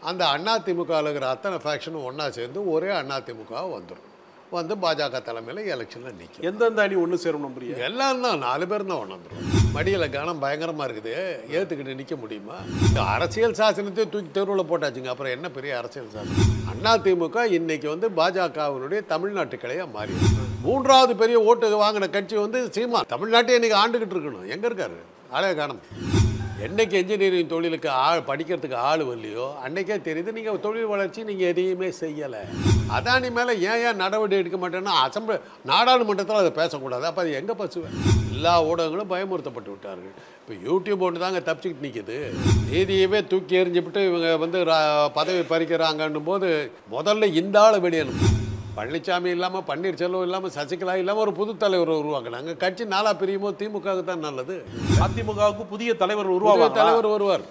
அந்த அதிமுகவில் இருக்கிற அத்தனை ஃபேக்ஷனும் ஒன்றா சேர்ந்து ஒரே அதிமுக வந்துடும் வந்து பாஜக தலைமையில் எலெக்ஷனில் நிற்கும் எந்தெந்த அணி ஒன்று சேரும் நம்புறீங்க எல்லாம் தான் நாலு பேர் தான் ஒன்று வந்துடும் மடியில் கனம் பயங்கரமாக இருக்குது ஏற்றுக்கிட்டு நிற்க முடியுமா இந்த அரசியல் சாசனத்தையும் தூக்கி தெருவில் போட்டாச்சுங்க அப்புறம் என்ன பெரிய அரசியல் சாசனம் அதிமுக இன்னைக்கு வந்து பாஜகவினுடைய தமிழ்நாட்டு கிளையாக மாறி மூன்றாவது பெரிய ஓட்டு வாங்கின கட்சி வந்து சீமா தமிழ்நாட்டை இன்னைக்கு ஆண்டுகிட்டு இருக்கணும் எங்கே இருக்காரு ஆளே காணும் என்னைக்கு என்ஜினியரிங் தொழிலுக்கு ஆள் படிக்கிறதுக்கு ஆள் வரலையோ அன்னைக்கே தெரியுது நீங்கள் தொழில் வளர்ச்சி நீங்கள் எதையுமே செய்யலை அதானி மேலே ஏன் ஏன் நடவடிக்கை எடுக்க மாட்டேன்னா அசம்பிளி நாடாளுமன்றத்தில் அதை பேசக்கூடாது அப்போ அது எங்கே பசுவேன் எல்லா ஊடகங்களும் பயமுறுத்தப்பட்டு விட்டார்கள் இப்போ யூடியூப் ஒன்று தாங்க தப்பிச்சுக்கிட்டு நிற்கிது நீதியவே தூக்கி எறிஞ்சுவிட்டு இவங்க வந்து ரா- பதவி பறிக்கிறாங்கன்னும் போது முதல்ல இந்த ஆளை வெளியணும் பழனிசாமி இல்லாமல் பன்னீர்செல்வம் இல்லாமல் சசிகலா இல்லாமல் ஒரு புது தலைவர் உருவாக்குனாங்க கட்சி நாலா பிரியுமோ திமுகவுக்கு தான் நல்லது அதிமுகவுக்கு புதிய தலைவர் புதிய உருவாவாங்க தலைவர் வருவார்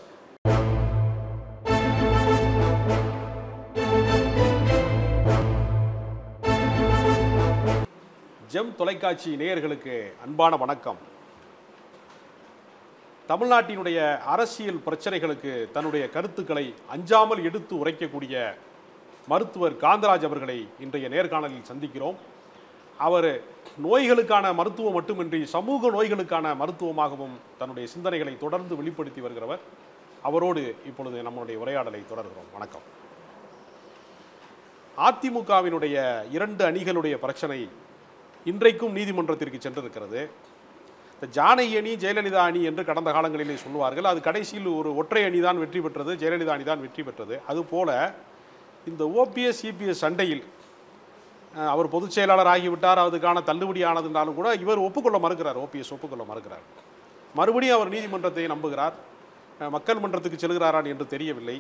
ஜெம் தொலைக்காட்சி நேயர்களுக்கு அன்பான வணக்கம் தமிழ்நாட்டினுடைய அரசியல் பிரச்சனைகளுக்கு தன்னுடைய கருத்துக்களை அஞ்சாமல் எடுத்து உரைக்கக்கூடிய மருத்துவர் காந்தராஜ் அவர்களை இன்றைய நேர்காணலில் சந்திக்கிறோம் அவர் நோய்களுக்கான மருத்துவம் மட்டுமின்றி சமூக நோய்களுக்கான மருத்துவமாகவும் தன்னுடைய சிந்தனைகளை தொடர்ந்து வெளிப்படுத்தி வருகிறவர் அவரோடு இப்பொழுது நம்முடைய உரையாடலை தொடர்கிறோம் வணக்கம் அதிமுகவினுடைய இரண்டு அணிகளுடைய பிரச்சனை இன்றைக்கும் நீதிமன்றத்திற்கு சென்றிருக்கிறது இந்த ஜானகி அணி ஜெயலலிதா அணி என்று கடந்த காலங்களிலே சொல்லுவார்கள் அது கடைசியில் ஒரு ஒற்றை அணி தான் வெற்றி பெற்றது ஜெயலலிதா அணி தான் வெற்றி பெற்றது அதுபோல இந்த ஓபிஎஸ் சிபிஎஸ் சண்டையில் அஹ், அவர் பொதுச் செயலாளர் ஆகிவிட்டார் அதுக்கான தள்ளுபடி ஆனதுனாலும் கூட இவர் ஒப்புக்கொள்ள மறுக்கிறார் ஓபிஎஸ் ஒப்புக்கொள்ள மறுக்கிறார் மறுபடியும் அவர் நீதிமன்றத்தை நம்புகிறார் அஹ், மக்கள் மன்றத்துக்கு செல்கிறாரான் என்று தெரியவில்லை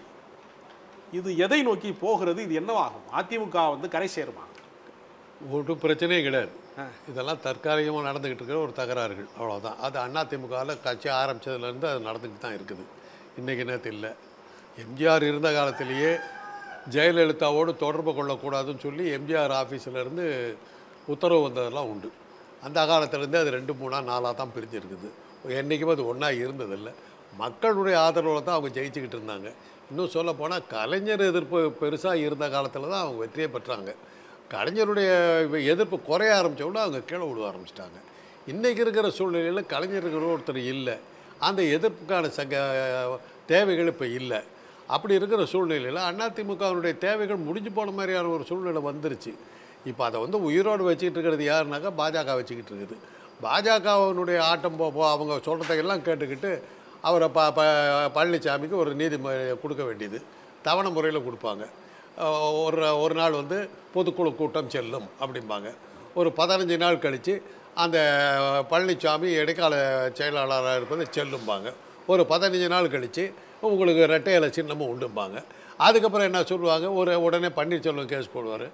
இது எதை நோக்கி போகிறது இது என்னவாகும் அதிமுக வந்து கரை சேருமா ஒரு பிரச்சனையும் கிடையாது இதெல்லாம் தற்காலிகமாக நடந்துக்கிட்டு இருக்கிற ஒரு தகராறுகள் அவ்வளோதான் அது அதிமுகவில் கட்சி ஆரம்பித்ததுலேருந்து அது நடந்துக்கிட்டு தான் இருக்குது இன்றைக்கி நேற்று இல்லை எம்ஜிஆர் இருந்த காலத்திலேயே ஜெயலலிதாவோடு தொடர்பு கொள்ளக்கூடாதுன்னு சொல்லி எம்ஜிஆர் ஆஃபீஸிலேருந்து உத்தரவு வந்ததெல்லாம் உண்டு அந்த காலத்துலேருந்தே அது ரெண்டு மூணா நாலாக தான் பிரிஞ்சிருக்குது என்றைக்குமே அது ஒன்றா இருந்ததில்லை மக்களுடைய ஆதரவில் தான் அவங்க ஜெயிச்சுக்கிட்டு இருந்தாங்க இன்னும் சொல்லப் போனால் கலைஞர் எதிர்ப்பு பெருசாக இருந்த காலத்தில் தான் அவங்க வெற்றியை பெற்றாங்க கலைஞருடைய எதிர்ப்பு குறைய ஆரம்பிச்ச உடனே அவங்க கீழே விழுவ ஆரம்பிச்சிட்டாங்க இன்றைக்கி இருக்கிற சூழ்நிலையில் கலைஞர்கள் ஒருத்தர் இல்லை அந்த எதிர்ப்புக்கான சக தேவைகள் இப்போ இல்லை அப்படி இருக்கிற சூழ்நிலையில் அதிமுகவினுடைய தேவைகள் முடிஞ்சு போன மாதிரியான ஒரு சூழ்நிலை வந்துருச்சு இப்போ அதை வந்து உயிரோடு வச்சுக்கிட்டு இருக்கிறது யாருனாக்கா பாஜக வச்சுக்கிட்டு இருக்குது பாஜகவினுடைய ஆட்டம் போ போ- அவங்க சொல்கிறதையெல்லாம் கேட்டுக்கிட்டு அவரை ப ப பழனிசாமிக்கு ஒரு நீதி ம- கொடுக்க வேண்டியது தவணை முறையில் கொடுப்பாங்க அஹ் ஒரு ஒரு நாள் வந்து பொதுக்குழு கூட்டம் செல்லும் அப்படிம்பாங்க ஒரு பதினஞ்சு நாள் கழித்து அந்த பழனிசாமி இடைக்கால செயலாளராக இருப்பது செல்லும்பாங்க ஒரு பதினஞ்சு நாள் கழித்து உங்களுக்கு ரெட்டை இலை சின்னமும் உண்டும்பாங்க அதுக்கப்புறம் என்ன சொல்லுவாங்க ஒரு உடனே பன்னீர்செல்வம் கேஸ் போடுவார்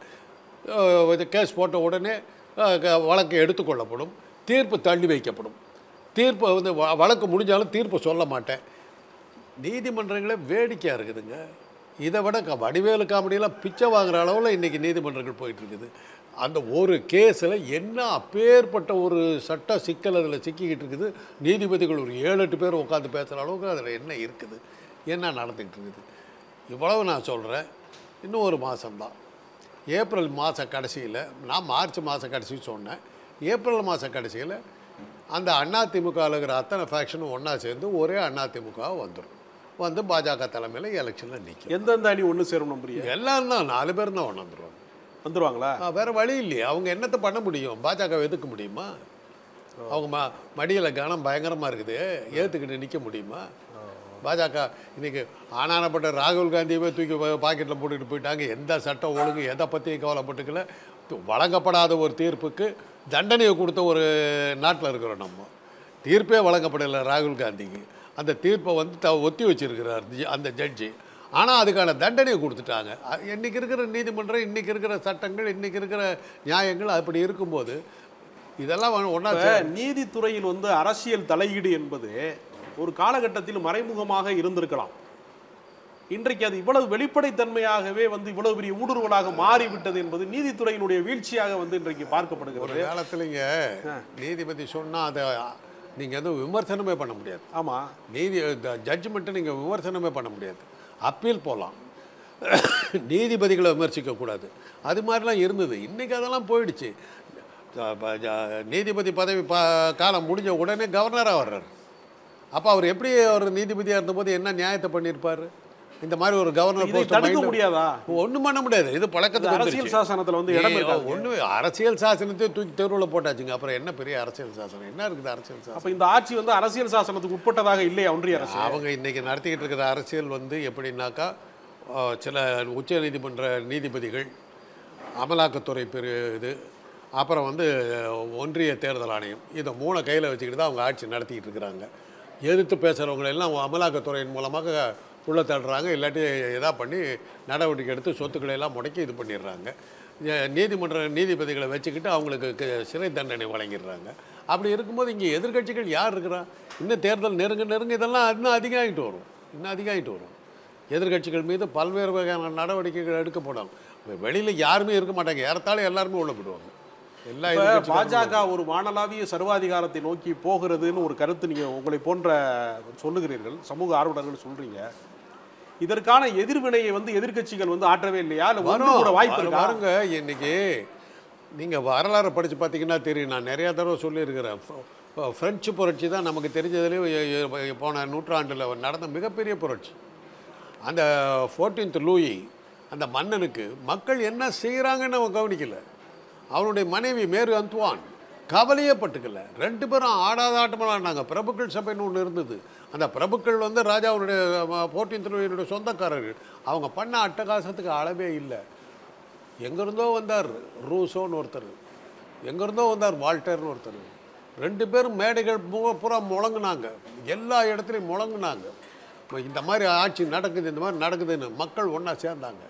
இது கேஸ் போட்ட உடனே அஹ், க- வழக்கு எடுத்துக்கொள்ளப்படும் தீர்ப்பு தள்ளி வைக்கப்படும் தீர்ப்பு வந்து வ- வழக்கு முடிஞ்சாலும் தீர்ப்பு சொல்ல மாட்டேன் நீதிமன்றங்களே வேடிக்கையாக இருக்குதுங்க இதை விட க- வடிவேலு காமெடியெல்லாம் பிச்சை வாங்குற அளவில் இன்றைக்கி நீதிமன்றங்கள் போயிட்டு இருக்குது அந்த ஒரு கேஸில் என்ன அப்பேற்பட்ட ஒரு சட்ட சிக்கல் அதில் சிக்கிக்கிட்டு இருக்குது நீதிபதிகள் ஒரு ஏழு எட்டு பேர் உட்காந்து பேசுகிற அளவுக்கு அதில் என்ன இருக்குது என்ன நடந்துக்கிட்டு இருக்குது இவ்வளவு நான் சொல்கிறேன் இன்னும் ஒரு மாதம்தான் ஏப்ரல் மாத கடைசியில் நான் மார்ச் மாத கடைசி சொன்னேன் ஏப்ரல் மாத கடைசியில் அந்த அதிமுகவில் இருக்கிற அத்தனை ஃபேக்ஷனும் ஒன்றா சேர்ந்து ஒரே அதிமுக வந்துடும் வந்து பாஜக தலைமையில் எலெக்ஷனில் நிற்கும் எந்தெந்த அணி ஒன்று சேரும் நம்புறீங்க எல்லாம் தான் நாலு பேர் தான் ஒன்று வந்துடுவாங்க வந்துருவாங்களா ஆ, வேற வழி இல்லையே அவங்க என்னத்தை பண்ண முடியும் பாஜக எதுக்க முடியுமா அவங்க ம மடியில் கனம் பயங்கரமாக இருக்குது ஏற்றுக்கிட்டு நிற்க முடியுமா பாஜக இன்னைக்கு ஆனானப்பட்ட ராகுல் காந்தியவே தூக்கி பாக்கெட்டில் போட்டுக்கிட்டு போயிட்டாங்க எந்த சட்டம் ஒழுங்கு எதை பற்றியும் கவலைப்பட்டுக்கல து- வழங்கப்படாத ஒரு தீர்ப்புக்கு தண்டனையை கொடுத்த ஒரு நாட்டில் இருக்கிறோம் நம்ம தீர்ப்பே வழங்கப்படலை ராகுல் காந்திக்கு அந்த தீர்ப்பை வந்து த ஒத்தி வச்சிருக்கிறார் ஜி- அந்த ஜட்ஜி ஆனால் அதுக்கான தண்டனையை கொடுத்துட்டாங்க அ- இன்னைக்கு இருக்கிற நீதிமன்றம் இன்னைக்கு இருக்கிற சட்டங்கள் இன்னைக்கு இருக்கிற நியாயங்கள் அப்படி இருக்கும்போது இதெல்லாம் ஒன்றா இப்ப நீதித்துறையில் வந்து அரசியல் தலையீடு என்பது ஒரு காலகட்டத்தில் மறைமுகமாக இருந்திருக்கலாம் இன்றைக்கு அது இவ்வளவு வெளிப்படைத்தன்மையாகவே வந்து இவ்வளவு பெரிய ஊடுருவலாக மாறிவிட்டது என்பது நீதித்துறையினுடைய வீழ்ச்சியாக வந்து இன்றைக்கு ஒரு பார்க்கப்படுகிறது காலத்துலங்க நீதிபதி சொன்னால் அதை நீங்கள் எதுவும் விமர்சனமே பண்ண முடியாது ஆமா நீதி ஜட்ஜ்மெண்ட்டை நீங்கள் விமர்சனமே பண்ண முடியாது அப்பீல் போகலாம் நீதிபதிகளை விமர்சிக்கக்கூடாது அது மாதிரிலாம் இருந்தது இன்றைக்கி அதெல்லாம் போயிடுச்சு ஜ- ப- ஜ- நீதிபதி பதவி பா காலம் முடிஞ்ச உடனே கவர்னராக வர்றார் அப்போ அவர் எப்படி அவர் நீதிபதியாக இருந்தபோது என்ன நியாயத்தை பண்ணியிருப்பார் இந்த மாதிரி ஒரு கவர்னர் இதை தடுக்க முடியாதா ஒன்றும் பண்ண முடியாது இது இந்த பழக்கத்துக்கு அரசியல் வந்துருச்சு. சாசனத்துல வந்து இடம் இருக்காது ஒன்று அரசியல் சாசனத்தை தூக்கி தெருவில் போட்டாச்சுங்க அப்புறம் என்ன பெரிய அரசியல் சாசனம் என்ன இருக்குது அரசியல் சாசனம் அப்ப இந்த ஆட்சி வந்து அரசியல் சாசனத்துக்கு உட்பட்டதாக இல்லையா ஒன்றிய அரசு அவங்க இன்னைக்கு நடத்திக்கிட்டு இருக்கிற அரசியல் வந்து எப்படின்னாக்கா அஹ், சில உச்ச நீதிமன்ற நீதிபதிகள் அமலாக்கத்துறை பெரு இது அப்புறம் வந்து அஹ், ஒன்றிய தேர்தல் ஆணையம் இதை மூணை கையில் வச்சுக்கிட்டு தான் அவங்க ஆட்சி நடத்திக்கிட்டு இருக்கிறாங்க எதிர்த்து பேசுகிறவங்களை எல்லாம் அமலாக்கத்துறையின் மூலமாக உள்ள தள்ளுறாங்க இல்லாட்டி எதா பண்ணி நடவடிக்கை எடுத்து சொத்துக்களை எல்லாம் முடக்கி இது பண்ணிடுறாங்க எ- நீதிமன்ற நீதிபதிகளை வச்சுக்கிட்டு அவங்களுக்கு க- சிறை தண்டனை வழங்கிடுறாங்க அப்படி இருக்கும்போது இங்கே எதிர்க்கட்சிகள் யார் இருக்கிறா இன்னும் தேர்தல் நெருங்க நெருங்க இதெல்லாம் இன்னும் அதிகமாகிட்டு வரும் இன்னும் அதிகமாகிட்டு வரும் எதிர்க்கட்சிகள் மீது பல்வேறு வகையான நடவடிக்கைகள் எடுக்கப்படும் வெளியில் யாருமே இருக்க மாட்டாங்க ஏறத்தாழ எல்லாருமே உள்ள போடுவாங்க எல்லா இப்ப எதிர்க்கட்சிகளும் பாஜக ஒரு மானலாவிய சர்வாதிகாரத்தை நோக்கி போகிறதுன்னு ஒரு கருத்து நீங்க உங்களை போன்ற சொல்லுகிறீர்கள் சமூக ஆர்வலர்கள் சொல்றீங்க இதற்கான எதிர்வினையை வந்து எதிர்க்கட்சிகள் வந்து ஆற்றவே இல்லையா இல்ல ஒன்று வரும் கூட வாய்ப்பு வரும், இருக்கா வருங்க இன்னைக்கு நீங்கள் வரலாறு படித்து பார்த்தீங்கன்னா தெரியும் நான் நிறையா தடவை சொல்லியிருக்கிறேன் ஃப்ர- ஃப்ர- ஃப்ரெஞ்சு புரட்சி தான் நமக்கு தெரிஞ்சதுலேயே போன நூற்றாண்டில் நடந்த மிகப்பெரிய புரட்சி அந்த ஃபோர்டீன்த் லூயி அந்த மன்னனுக்கு மக்கள் என்ன செய்கிறாங்கன்னு அவன் கவனிக்கல அவனுடைய மனைவி மேரு அந்துவான் கவலையே பட்டுக்கல ரெண்டு பேரும் ஆடாத ஆட்டமாக ஆடினாங்க பிரபுக்கள் சபைன்னு ஒன்று இருந்தது அந்த பிரபுக்கள் வந்து ராஜாவுடைய ஃபோர்டீன்த் லூயினுடைய சொந்தக்காரர்கள் அவங்க பண்ண அட்டகாசத்துக்கு அளவே இல்லை எங்கேருந்தோ வந்தார் ரூசோன்னு ஒருத்தர் எங்கேருந்தோ வந்தார் வால்டர்னு ஒருத்தர் ரெண்டு பேரும் மேடைகள் பூ- பூரா முழங்குனாங்க எல்லா இடத்துலையும் முழங்குனாங்க இப்ப இந்த மாதிரி ஆட்சி நடக்குது இந்த மாதிரி நடக்குதுன்னு மக்கள் ஒன்றா சேர்ந்தாங்க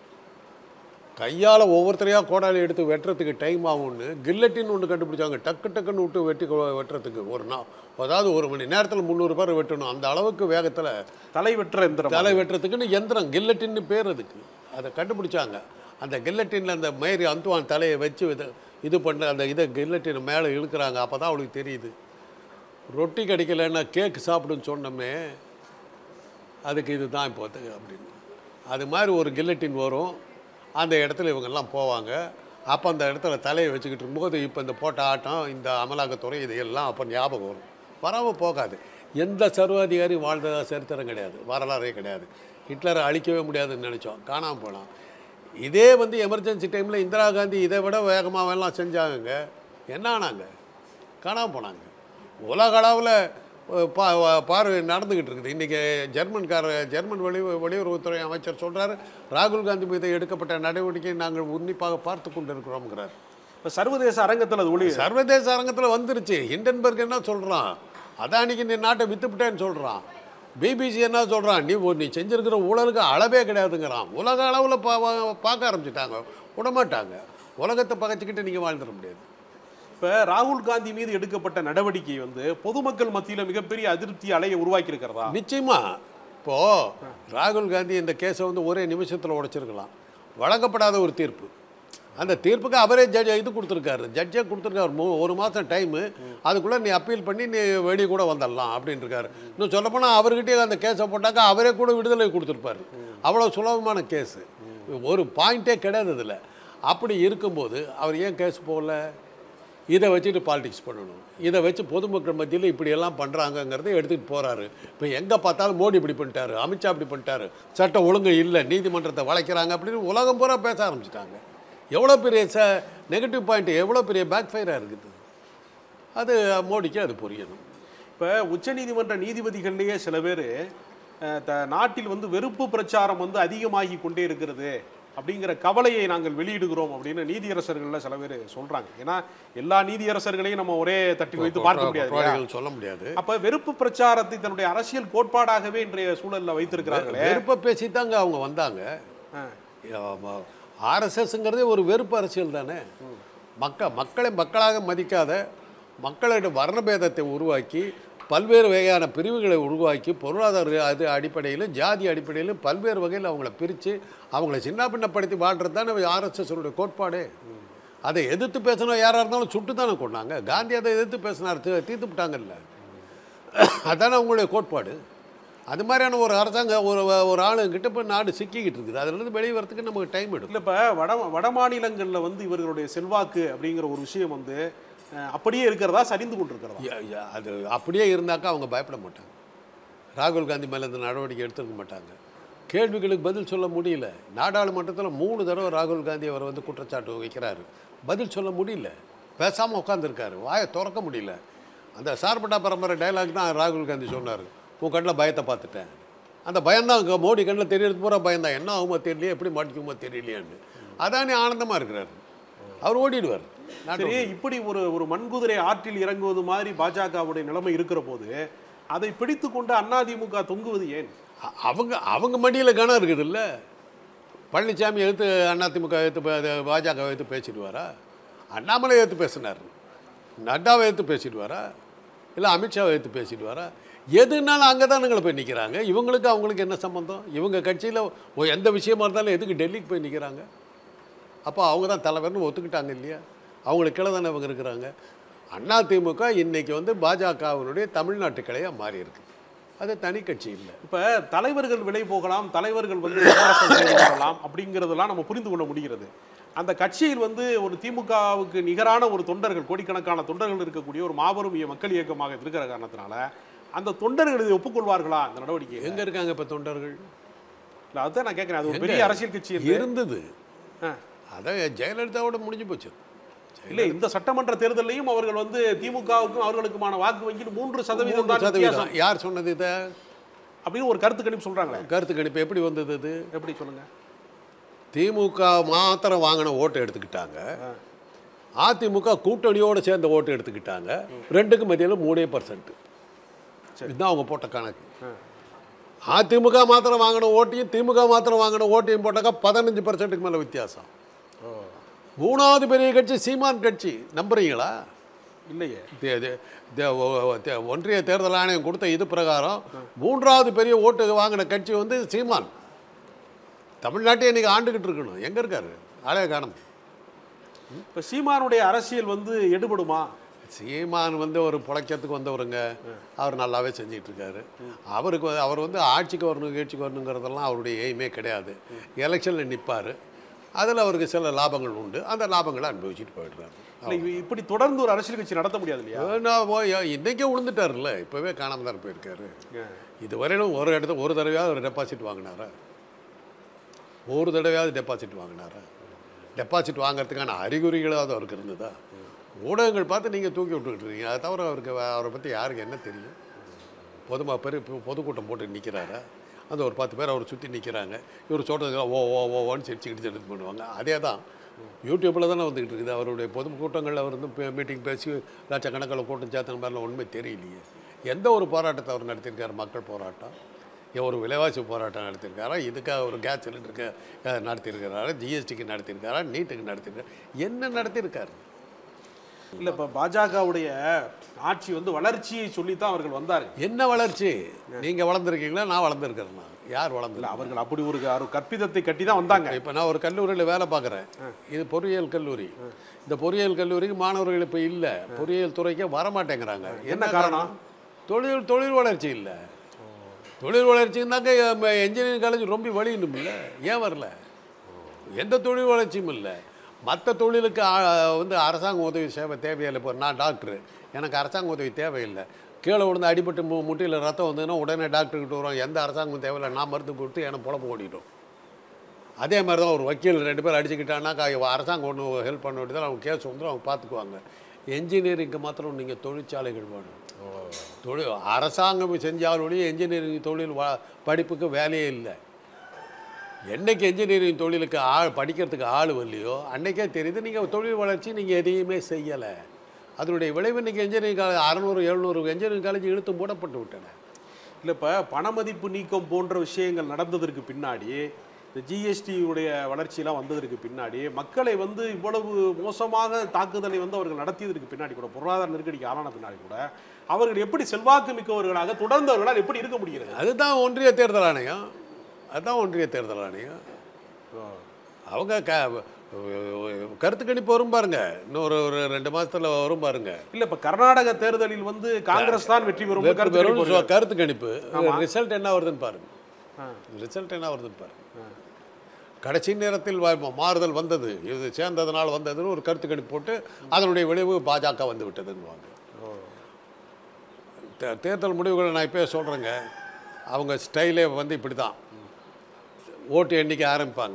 கையால் ஒவ்வொருத்தரையாக கோடாலி எடுத்து வெட்டுறதுக்கு டைம் ஆகும்னு கில்லட்டின்னு ஒன்று கண்டுபிடிச்சாங்க டக்கு டக்குன்னு விட்டு வெட்டி கொ- வெட்டுறதுக்கு ஒரு நாள் அதாவது ஒரு மணி நேரத்தில் முந்நூறு பேர் வெட்டணும் அந்த அளவுக்கு வேகத்தில் தலை வெற்ற எந்திரம் தலை வெட்டுறதுக்குன்னு எந்திரம் கில்லட்டின்னு பேர் அதுக்கு அதை கண்டுபிடிச்சாங்க அந்த கில்லட்டினில் அந்த மேரி அந்துவான் தலையை வச்சு இது இது பண்ண அந்த இதை கில்லட்டின் மேலே இழுக்கிறாங்க அப்போ தான் அவளுக்கு தெரியுது ரொட்டி கிடைக்கலன்னா கேக் சாப்பிடுன்னு சொன்னோமே அதுக்கு இதுதான் இப்போ அப்படின்னு அது மாதிரி ஒரு கில்லட்டின் வரும் அந்த இடத்துல இவங்கெல்லாம் போவாங்க அப்போ அந்த இடத்துல தலையை வச்சுக்கிட்டு இருக்கும்போது இப்போ இந்த போட்ட ஆட்டம் இந்த அமலாக்கத்துறை இதையெல்லாம் அப்போ ஞாபகம் வரும் வராமல் போகாது எந்த சர்வாதிகாரி வாழ்ந்ததா சரித்திரம் கிடையாது வரலாறே கிடையாது ஹிட்லரை அழிக்கவே முடியாதுன்னு நினச்சோம் காணாமல் போனான் இதே வந்து எமர்ஜென்சி டைமில் இந்திரா காந்தி இதை விட வேகமாக எல்லாம் செஞ்சாங்க என்ன ஆனாங்க காணாமல் போனாங்க உலக அளவில் பா வா- பார்வை நடந்துக்கிட்டு இருக்குது இன்றைக்கி ஜெர்மன்கார ஜெர்மன் வெளி வெளியுறவுத்துறை அமைச்சர் சொல்கிறாரு ராகுல் காந்தி மீது எடுக்கப்பட்ட நடவடிக்கையை நாங்கள் உன்னிப்பாக பார்த்து கொண்டிருக்கிறோம்ங்கிறார் இப்ப சர்வதேச அரங்கத்தில் அது ஒளி சர்வதேச அரங்கத்தில் வந்துருச்சு ஹிண்டன்பர்க் என்ன சொல்கிறான் அதானிக்கு நீ நாட்டை வித்துப்பிட்டேன்னு சொல்கிறான் பிபிசி என்ன சொல்கிறான் நீ நீ செஞ்சிருக்கிற ஊழலுக்கு அளவே கிடையாதுங்கிறான் உலக அளவில் பா வா- பார்க்க ஆரம்பிச்சிட்டாங்க விடமாட்டாங்க உலகத்தை பகைச்சிக்கிட்டு நீங்கள் வாழ்ந்துட முடியாது இப்ப ராகுல் காந்தி மீது எடுக்கப்பட்ட நடவடிக்கை வந்து பொதுமக்கள் மத்தியில மிகப்பெரிய அதிருப்தி அலையை உருவாக்கி இருக்கிறதா நிச்சயமா இப்போ ராகுல் காந்தி இந்த கேஸை வந்து ஒரே நிமிஷத்தில் உடைச்சிருக்கலாம் வழங்கப்படாத ஒரு தீர்ப்பு அந்த தீர்ப்புக்கு அவரே ஜட்ஜ் இது கொடுத்துருக்காரு ஜட்ஜே கொடுத்துருக்காரு மூ ஒரு மாதம் டைமு அதுக்குள்ளே நீ அப்பீல் பண்ணி நீ வெளியே கூட வந்துடலாம் அப்படின்னு இருக்காரு இன்னும் சொல்லப்போனால் அவர்கிட்டயே அந்த கேஸை போட்டாக்கா அவரே கூட விடுதலை கொடுத்துருப்பாரு அவ்வளோ சுலபமான கேஸு ஒரு பாயிண்ட்டே கிடையாது இதில் அப்படி இருக்கும்போது அவர் ஏன் கேஸ் போகல இதை வச்சுட்டு பாலிடிக்ஸ் பண்ணணும் இதை வச்சு பொதுமக்கள் மத்தியில் இப்படியெல்லாம் பண்ணுறாங்கங்கிறத எடுத்துகிட்டு போகிறாரு இப்போ எங்கே பார்த்தாலும் மோடி இப்படி பண்ணிட்டாரு அமித்ஷா இப்படி பண்ணிட்டாரு சட்டம் ஒழுங்கு இல்லை நீதிமன்றத்தை வளைக்கிறாங்க அப்படின்னு உலகம் பூரா பேச ஆரம்பிச்சிட்டாங்க எவ்வளோ பெரிய ச நெகட்டிவ் பாயிண்ட் எவ்வளோ பெரிய பேக் ஃபயராக இருக்குது அது மோடிக்கு அது புரியணும் இப்ப உச்சநீதிமன்ற நீதிபதிகள்லயே சில பேர் நாட்டில் வந்து வெறுப்பு பிரச்சாரம் வந்து அதிகமாகி கொண்டே இருக்கிறது அப்படிங்கிற கவலையை நாங்கள் வெளியிடுகிறோம் அப்படின்னு நீதியரசர்கள்ல சில பேர் சொல்றாங்க ஏன்னா எல்லா நீதியரசர்களையும் நம்ம ஒரே தட்டில் வைத்து பார்க்க முடியாது இல்லையா? குற்றவாளிகள் சொல்ல முடியாது அப்ப வெறுப்பு பிரச்சாரத்தை தன்னுடைய அரசியல் கோட்பாடாகவே இன்றைய சூழல்ல வைத்திருக்கிறார்களே வெறுப்பை பேசி தாங்க அவங்க வந்தாங்க ஆ. ஆர்எஸ்எஸ்ங்கிறதே ஒரு வெறுப்பு அரசியல் தானே மக்க மக்களை மக்களாக மதிக்காத மக்களிடம் வர்ணபேதத்தை உருவாக்கி பல்வேறு வகையான பிரிவுகளை உருவாக்கி பொருளாதார அது அடிப்படையிலும் ஜாதி அடிப்படையிலும் பல்வேறு வகையில் அவங்கள பிரித்து அவங்கள சின்ன பின்னப்படுத்தி வாழ்கிறது தானே ஆர்எஸ்எஸ்னுடைய கோட்பாடே அதை எதிர்த்து பேசணும் யாராக இருந்தாலும் சுட்டு தானே கொண்டாங்க காந்தி அதை எதிர்த்து பேசினார் தீ- தீர்த்து விட்டாங்கல்ல அதானே அவங்களுடைய கோட்பாடு அது மாதிரியான ஒரு அரசாங்கம் ஒரு ஒரு ஆளுங்கிட்ட இப்போ நாடு சிக்கிக்கிட்டு இருக்குது அதுலேருந்து வெளியே வரதுக்கு நமக்கு டைம் எடுக்கும் இல்லை இப்போ வட வட மாநிலங்களில் வந்து இவர்களுடைய செல்வாக்கு அப்படிங்கிற ஒரு விஷயம் வந்து அஹ், அப்படியே இருக்கிறதா சரிந்து கொண்டிருக்கிறதா ய- ய- அது அப்படியே இருந்தாக்கா அவங்க பயப்பட மாட்டாங்க ராகுல் காந்தி மேலே இந்த நடவடிக்கை எடுத்துக்க மாட்டாங்க கேள்விகளுக்கு பதில் சொல்ல முடியல நாடாளுமன்றத்தில் மூணு தடவை ராகுல் காந்தி அவர் வந்து குற்றச்சாட்டு வைக்கிறாரு பதில் சொல்ல முடியல பேசாமல் உட்காந்துருக்காரு வாயை திறக்க முடியல அந்த சார்பட்டா பரம்பரை டைலாக் தான் ராகுல் காந்தி சொன்னார் உன் கண்ணில் பயத்தை பார்த்துட்டேன் அந்த பயம்தான் அங்கே மோடி கண்ணில் தெரியறது பூரா பயம்தான் என்ன ஆகுமோ தெரியலையே எப்படி மாட்டிக்குமோ தெரியலையான்னு அதானே ஆனந்தமாக இருக்கிறாரு அவர் ஓடிடுவார் நாட்டை சரி இப்படி ஒரு ஒரு மண்குதிரை ஆற்றில் இறங்குவது மாதிரி பாஜகவுடைய நிலைமை இருக்கிற போது அதை பிடித்து கொண்டு அதிமுக தொங்குவது ஏன் அ- அவங்க அவங்க மடியில் கணம் இருக்குது இல்லை பழனிசாமி எடுத்து அதிமுக எடுத்து பாஜக எடுத்து பேசிடுவாரா அண்ணாமலை எடுத்து பேசினார் நட்டாவை எடுத்து பேசிடுவாரா இல்லை அமித்ஷாவை எடுத்து பேசிடுவாரா எதுனாலும் அங்கே தானுங்களை போய் நிற்கிறாங்க இவங்களுக்கு அவங்களுக்கு என்ன சம்மந்தம் இவங்க கட்சியில் எந்த விஷயமா இருந்தாலும் எதுக்கு டெல்லிக்கு போய் நிற்கிறாங்க அப்போ அவங்க தான் தலைவர்னு ஒத்துக்கிட்டாங்க இல்லையா அவங்களுக்கு கீழே தானே இவங்க இருக்கிறாங்க அதிமுக இன்னைக்கு வந்து பாஜகவினுடைய தமிழ்நாட்டு கிளையாக மாறி இருக்குது அது தனி கட்சி இல்லை இப்ப தலைவர்கள் விலை போகலாம் தலைவர்கள் வந்து விமர்சனம் செய்து கொள்ளலாம் அப்படிங்கிறதெல்லாம் நம்ம புரிந்து கொள்ள முடிகிறது அந்த கட்சியில் வந்து ஒரு திமுகவுக்கு நிகரான ஒரு தொண்டர்கள் கோடிக்கணக்கான தொண்டர்கள் இருக்கக்கூடிய ஒரு மாபெரும் இய- மக்கள் இயக்கமாக இருக்கிற காரணத்தினால அந்த தொண்டர்கள் இதை ஒப்புக்கொள்வார்களா இந்த நடவடிக்கை எங்க இருக்காங்க இப்ப தொண்டர்கள் இல்ல அதுதான் நான் கேட்கிறேன் அது ஒரு எங்க? பெரிய அரசியல் கட்சி இருக்கு. இருந்தது ஆ. அதான் ஜெயலலிதாவோட முடிஞ்சு போச்சு இல்ல இந்த சட்டமன்ற தேர்தலையும் அவர்கள் வந்து திமுகவுக்கும் அவர்களுக்குமான வாக்கு வங்கியில் மூன்று சதவீதம் மூன்று தான் வித்தியாசம் சதவீதம் யார் சொன்னது இதை அப்படின்னு ஒரு கருத்து கணிப்பு சொல்றாங்களே கருத்து கணிப்பு எப்படி வந்தது இது எப்படி சொல்லுங்க திமுக மாத்திரம் வாங்கின ஓட்டு எடுத்துக்கிட்டாங்க அதிமுக கூட்டணியோடு சேர்ந்த ஓட்டு எடுத்துக்கிட்டாங்க ரெண்டுக்கு மத்தியில் மூணே பர்சன்ட் இதுதான் அவங்க போட்ட கணக்கு அதிமுக மாத்திரம் வாங்கின ஓட்டையும் திமுக மாத்திரம் வாங்கின ஓட்டையும் போட்டாக்கா பதினஞ்சு பர்சன்ட்டுக்கு மேலே வித்தியாசம் மூணாவது பெரிய கட்சி சீமான் கட்சி நம்புறீங்களா இல்லையே தே- தே- தே- ஒ- ஒ- தே- ஒன்றிய தேர்தல் ஆணையம் கொடுத்த இது பிரகாரம் மூன்றாவது பெரிய ஓட்டு வாங்கின கட்சி வந்து சீமான் தமிழ்நாட்டை இன்னைக்கு ஆண்டுகிட்டு இருக்கணும் எங்க இருக்காரு ஆளே காணும் இப்ப சீமானுடைய அரசியல் வந்து எடுபடுமா சீமான் வந்து ஒரு புழைக்கிறதுக்கு வந்தவருங்க அவர் நல்லாவே செஞ்சிட்டு இருக்காரு அவருக்கு வந்து- அவர் வந்து ஆட்சிக்கு வரணும் கட்சிக்கு வரணுங்கிறதெல்லாம் அவருடைய எய்மே கிடையாது எலெக்ஷனில் நிற்பார் அதில் அவருக்கு சில லாபங்கள் உண்டு அந்த லாபங்களை அனுபவிச்சுட்டு போயிடுறாரு இல்ல இவ- இப்படி தொடர்ந்து ஒரு அரசியல் கட்சி நடத்த முடியாது இல்லையா நான் போய் இன்னைக்கே விழுந்துட்டார்ல இப்போவே காணாம தான் போயிருக்காரு இதுவரையிலும் ஒரு இடத்துல ஒரு தடவையாவது ஒரு டெபாசிட் வாங்கினாரா ஒரு தடவையாவது டெபாசிட் வாங்கினாரா டெபாசிட் வாங்குறதுக்கான அறிகுறிகளாவது அவருக்கு இருந்ததா ஊடகங்கள் பார்த்து நீங்கள் தூக்கி விட்டுக்கிட்டு இருக்கீங்க அதை தவிர அவருக்கு வே- அவரை பற்றி யாருக்கு என்ன தெரியும் பொதுமா பெரிய பொ- பொதுக்கூட்டம் போட்டு நிற்கிறாரா அந்த ஒரு பத்து பேர் அவர் சுற்றி நிற்கிறாங்க இவர் சொல்கிறதுக்கு ஓ ஓ ஓ ஓன்னு சிரிச்சுக்கிட்டு எடுத்து பண்ணுவாங்க அதே தான் யூடியூப்பில் தானே வந்துக்கிட்டு இருக்குது அவருடைய பொதுக்கூட்டங்களில் அவர் வந்து மீட்டிங் பேசி லட்சக்கணக்கில் கூட்டம் சேர்த்தன மாதிரிலாம் ஒன்றுமே தெரியலையே எந்த ஒரு போராட்டத்தை அவர் நடத்தியிருக்காரு மக்கள் போராட்டம் ஏன் ஒரு விலைவாசி போராட்டம் நடத்தியிருக்காரா இதுக்காக ஒரு கேஸ் சிலிண்டருக்கு அஹ், நடத்தியிருக்கிறாரா ஜிஎஸ்டிக்கு நடத்தியிருக்காரா நீட்டுக்கு நடத்தியிருக்காரு என்ன நடத்தியிருக்காரு இல்ல இப்ப பாஜகவுடைய ஆட்சி வந்து வளர்ச்சியை சொல்லித்தான் அவர்கள் வந்தார்கள் என்ன வளர்ச்சி நீங்கள் வளர்ந்துருக்கீங்களா நான் வளர்ந்துருக்கிறேன்னா யார் இல்ல வளர்ந்துருக்கா அவர்கள் அப்படி ஒரு ஒரு கற்பிதத்தை கட்டி தான் வந்தாங்க இப்போ நான் ஒரு கல்லூரியில் வேலை பார்க்குறேன் இது பொறியியல் கல்லூரி இந்த பொறியியல் கல்லூரிக்கு மாணவர்கள் இப்போ இல்லை பொறியியல் துறைக்கே வரமாட்டேங்கிறாங்க என்ன காரணம்? தொழில் தொழில் வளர்ச்சி இல்லை தொழில் வளர்ச்சின்னாக்க என்ஜினியரிங் காலேஜ் ரொம்ப வழியணும் இல்லை ஏன் வரல எந்த தொழில் வளர்ச்சியும் இல்லை மற்ற தொழிலுக்கு ஆ, வந்து அரசாங்க உதவி சேவை தேவையில்லை இப்போ நான் டாக்டரு எனக்கு அரசாங்க உதவி தேவையில்லை கீழே விழுந்து அடிபட்டு மு முட்டியில் ரத்தம் வந்ததுன்னா உடனே டாக்டர்கிட்ட வரோம் எந்த அரசாங்கமும் தேவையில்லை நான் மருந்து கொடுத்து எனக்கு பொழப்பு ஓடிடும் அதே மாதிரி தான் ஒரு வக்கீல் ரெண்டு பேர் அடிச்சுக்கிட்டானாக்கா இவ- அரசாங்கம் ஒன்று ஹெல்ப் பண்ண வேண்டியதில் அவங்க கேஸ் வந்துடும் அவங்க பார்த்துக்குவாங்க என்ஜினியரிங்க்கு மாத்திரம் நீங்கள் தொழிற்சாலைகள் வேணும் தொழில் அரசாங்கம் செஞ்சாலுடைய என்ஜினியரிங் தொழில் வ படிப்புக்கு வேலையே இல்லை என்னைக்கு என்ஜினியரிங் தொழிலுக்கு ஆள் படிக்கிறதுக்கு ஆள் வரலையோ அன்னைக்கே தெரியுது நீங்கள் தொழில் வளர்ச்சி நீங்கள் எதையுமே செய்யலை அதனுடைய விளைவு இன்றைக்கி என்ஜினியரிங் காலேஜ் அறநூறு எழுநூறு என்ஜினியரிங் காலேஜ் இழுத்து மூடப்பட்டு விட்டன இல்ல இப்ப பணமதிப்பு நீக்கம் போன்ற விஷயங்கள் நடந்ததற்கு பின்னாடி இந்த ஜிஎஸ்டி உடைய வளர்ச்சியெல்லாம் வந்ததற்கு பின்னாடி மக்களை வந்து இவ்வளவு மோசமாக தாக்குதலை வந்து அவர்கள் நடத்தியதற்கு பின்னாடி கூட பொருளாதார நெருக்கடிக்கு ஆளான பின்னாடி கூட அவர்கள் எப்படி செல்வாக்கு மிக்கவர்களாக தொடர்ந்து அவர்களால் எப்படி இருக்க முடிகிறது அதுதான் ஒன்றிய தேர்தல் ஆணையம் அதுதான் ஒன்றிய தேர்தல் ஆணையம் அவங்க க கருத்து கணிப்பு வரும் பாருங்க இன்னொரு ஒரு ரெண்டு மாசத்துல வரும் பாருங்க இல்ல இப்ப கர்நாடக தேர்தலில் வந்து காங்கிரஸ் தான் வெற்றி பெறும் வெறும் கருத்து கணிப்பு வருது. கருத்து கணிப்பு ரிசல்ட் என்ன வருதுன்னு பாருங்க ஆ. ரிசல்ட் என்ன வருதுன்னு பாருங்க கடைசி நேரத்தில் வ- மாறுதல் வந்தது இது சேர்ந்ததுனால வந்ததுன்னு ஒரு கருத்து கணிப்பு போட்டு அதனுடைய விளைவு பாஜக வந்து விட்டதுன்னுவாங்க தே- தேர்தல் முடிவுகளை நான் இப்போயே சொல்கிறேங்க அவங்க ஸ்டைலே வந்து இப்படி தான் ஓட்டு எண்ணிக்கை ஆரம்பிப்பாங்க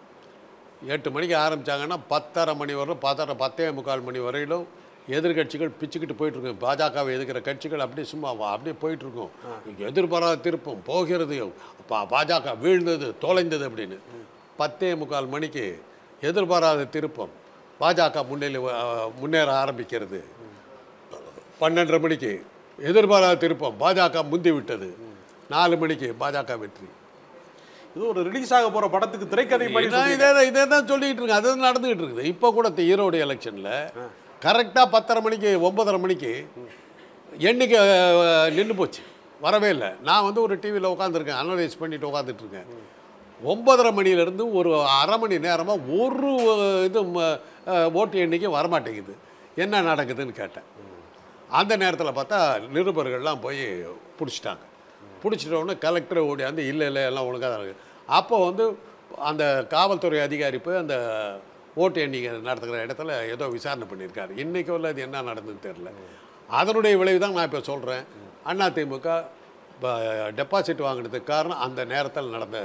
எட்டு மணிக்கு ஆரம்பித்தாங்கன்னா பத்தரை மணி வரையிலும் பத்தரை பத்தே முக்கால் மணி வரையிலும் எதிர்கட்சிகள் பிச்சுக்கிட்டு போயிட்டுருக்கும் பாஜகவை எதிர்க்கிற கட்சிகள் அப்படியே சும்மா வா- அப்படியே போயிட்டுருக்கும் எதிர்பாராத திருப்பம் போகிறது பா பாஜக வீழ்ந்தது தொலைந்தது அப்படின்னு பத்தே முக்கால் மணிக்கு எதிர்பாராத திருப்பம் பாஜக முன்னிலை அஹ், முன்னேற ஆரம்பிக்கிறது பன்னெண்டரை மணிக்கு எதிர்பாராத திருப்பம் பாஜக முந்தி விட்டது நாலு மணிக்கு பாஜக வெற்றி இது ஒரு ரிலீஸ் ஆக போற படத்துக்கு திரைக்கதை மாதிரி நான் இதே தான் இதே தான் சொல்லிக்கிட்டு இருக்கேன் அது நடந்துகிட்டு இருக்குது இப்போ கூட இந்த ஈரோடு எலெக்ஷனில் கரெக்டாக பத்தரை மணிக்கு ஒன்பதரை மணிக்கு எண்ணிக்கை நின்று போச்சு வரவே இல்லை நான் வந்து ஒரு டிவியில் உட்காந்துருக்கேன் அனலைஸ் பண்ணிட்டு உட்காந்துட்டு இருக்கேன் ஒன்பதரை மணிலேருந்து ஒரு அரை மணி நேரமாக ஒரு இது ம- அஹ், ஓட்டு எண்ணிக்கை வரமாட்டேங்குது என்ன நடக்குதுன்னு கேட்டேன் அந்த நேரத்தில் பார்த்தா நிருபர்கள்லாம் போய் பிடிச்சிட்டாங்க பிடிச்சிட்ட உடனே கலெக்டரை ஓடியாந்து இல்லை இல்லை எல்லாம் ஒழுங்காக தான் இருக்குது அப்போ வந்து அந்த காவல்துறை அதிகாரி போய் அந்த ஓட்டு எண்ணிக்கை நடத்துகிற இடத்துல ஏதோ விசாரணை பண்ணியிருக்காரு இன்றைக்கி உள்ள அது என்ன நடந்ததுன்னு தெரில அதனுடைய விளைவு தான் நான் இப்போ சொல்கிறேன் அதிமுக டெபாசிட் வாங்கினதுக்கு காரணம் அந்த நேரத்தில் நடந்த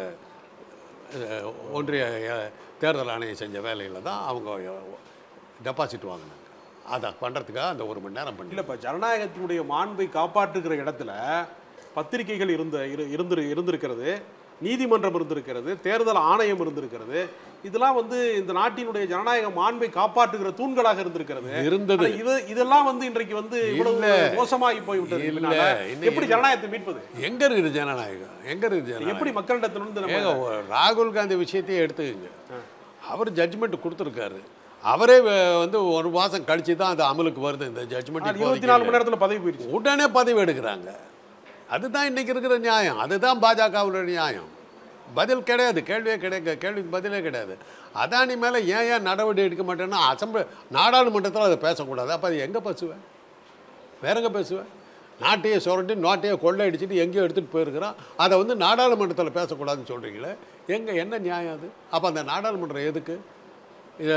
அஹ், ஒன்றிய அஹ், தேர்தல் ஆணையம் செஞ்ச வேலையில் தான் அவங்க டெபாசிட் வாங்கினாங்க அதை பண்ணுறதுக்காக அந்த ஒரு மணி நேரம் பண்ணி இல்ல இப்ப ஜனநாயகத்தினுடைய மாண்பை காப்பாற்றுகிற இடத்துல பத்திரிகைகள் இருந்த இரு இருந்து இருந்திருக்கிறது நீதிமன்றம் இருந்திருக்கிறது தேர்தல் ஆணையம் இருந்திருக்கிறது இதெல்லாம் வந்து இந்த நாட்டினுடைய ஜனநாயக மாண்பை காப்பாற்றுகிற தூண்களாக இருந்திருக்கிறது இருந்தது ஆனா இது இதெல்லாம் வந்து இன்றைக்கு வந்து இவ்வளவு இல்ல. மோசமாகி போய்விட்டது இல்ல. பின்னால. இன்னைக்கு எப்படி ஜனநாயகத்தை மீட்பது எங்கே இருக்குது ஜனநாயகம் எங்கே இருக்குது ஜனநாயகம் எப்படி மக்களிடத்திலிருந்து நம்ம ஏங்க ஒரு ராகுல் காந்தி விஷயத்தையே எடுத்துக்கங்க அவர் ஜட்ஜ்மெண்ட் கொடுத்துருக்காரு அவரே வ- வந்து ஒரு மாதம் கழிச்சு தான் அது அமலுக்கு வருது இந்த ஜட்ஜ்மெண்ட் இருபத்தி நாலு மணி நேரத்துல பதவி போயிடுச்சு உடனே பதவி எடுக்கிறாங்க அதுதான் இன்னைக்கு இருக்கிற நியாயம் அதுதான் பாஜகவுடைய நியாயம் பதில் கிடையாது கேள்வியே கிடையாது கேள்விக்கு பதிலே கிடையாது அதானி மேலே ஏன் ஏன் நடவடிக்கை எடுக்க மாட்டேன்னா அசம்பிளி நாடாளுமன்றத்தில் அதை பேசக்கூடாது அப்போ அது எங்கே பேசுவேன் வேற எங்கே பேசுவேன் நாட்டையே சுரண்டி நாட்டையே கொள்ளையடிச்சிட்டு எங்கேயோ எடுத்துகிட்டு போயிருக்கிறான் அதை வந்து நாடாளுமன்றத்தில் பேசக்கூடாதுன்னு சொல்கிறீங்களே எங்கே என்ன நியாயம் அது அப்போ அந்த நாடாளுமன்றம் எதுக்கு இதை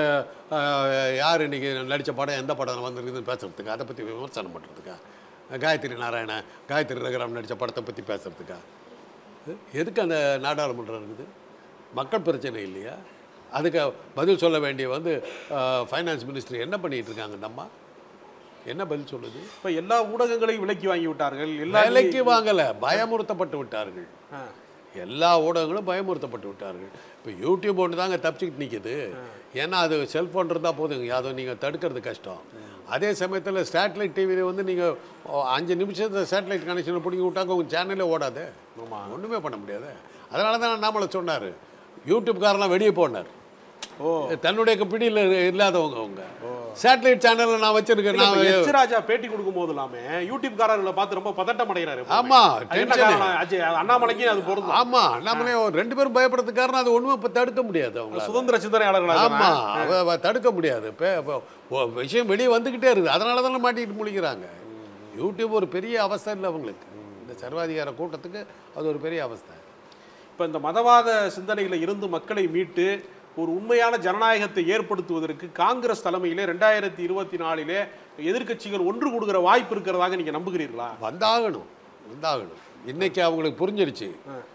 யார் இன்றைக்கி நடித்த படம் எந்த படம் வந்திருக்குதுன்னு பேசுகிறதுக்கு அதை பற்றி விமர்சனம் பண்ணுறதுக்கா காயத்ரி நாராயண காயத்ரி ரகுராம் நடித்த படத்தை பற்றி பேசுகிறதுக்கா எதுக்கு அந்த நாடாளுமன்றம் இருக்குது மக்கள் பிரச்சனை இல்லையா அதுக்கு பதில் சொல்ல வேண்டிய வந்து ஃபைனான்ஸ் மினிஸ்டர் என்ன பண்ணிகிட்டு இருக்காங்க இந்த அம்மா என்ன பதில் சொல்லுது இப்ப எல்லா ஊடகங்களையும் விலக்கி வாங்கி விட்டார்கள் எல்லா வேலைக்கு வாங்கலை பயமுறுத்தப்பட்டு விட்டார்கள் ஆ. எல்லா ஊடகங்களும் பயமுறுத்தப்பட்டு விட்டார்கள் இப்போ யூடியூப் ஒன்று தாங்க தப்பிச்சுக்கிட்டு நிற்கிது ஏன்னா அது செல்ஃபோன் இருந்தால் போதுங்க அதை நீங்கள் தடுக்கிறது கஷ்டம் அதே சமயத்தில் சேட்டலைட் டிவியில் வந்து நீங்கள் அஞ்சு நிமிஷத்தில் சேட்டலைட் கனெக்ஷனை பிடிங்கி விட்டாங்க உங்கள் சேனலே ஓடாது ஒன்றுமே பண்ண முடியாது அதனால தான் அண்ணாமலை சொன்னார் யூடியூப்காரெல்லாம் வெளியே போனார் ஓ தன்னுடைய பிடியில் இல்லாதவங்க அவங்க சேட்டலைட் சேனலில் நான் வச்சிருக்கேன் இல்ல, இப்ப நான் எச் ராஜா பேட்டி கொடுக்கும் போது எல்லாமே யூடியூப் காரர்களை பார்த்து ரொம்ப பதட்டம் அடைகிறாரு எப்பவுமே. ஆமா, அது என்ன tension. காரணம்? அஜய், அண்ணாமலைக்கு அது பொருந்தும் ஆமாம் அண்ணாமலே ரெண்டு பேரும் பயப்படுறதுக்கு காரணம் அது ஒன்றுமே இப்போ தடுக்க முடியாது அவங்களால சுதந்திர சிந்தனையாளர்களாக ஆமா அவ அவ தடுக்க முடியாது இப்போ இப்போ ஒ- விஷயம் வெளியே வந்துக்கிட்டே இருக்குது அதனால தானே மாட்டிட்டு முழிக்கிறாங்க யூடியூப் ஒரு பெரிய அவஸ்தை இல்லை அவங்களுக்கு இந்த சர்வாதிகார கூட்டத்துக்கு அது ஒரு பெரிய அவஸ்தை இப்ப இந்த மதவாத சிந்தனையில இருந்து மக்களை மீட்டு ஒரு உண்மையான ஜனநாயகத்தை ஏற்படுத்துவதற்கு காங்கிரஸ் தலைமையிலே ரெண்டாயிரத்தி இருபத்தி நாலிலே எதிர்க்கட்சிகள் ஒன்று கொடுக்கிற வாய்ப்பு இருக்கிறதாக நீங்க நம்புகிறீர்களா வந்தாகணும் வந்தாகணும் இன்னைக்கு அவங்களுக்கு புரிஞ்சிருச்சு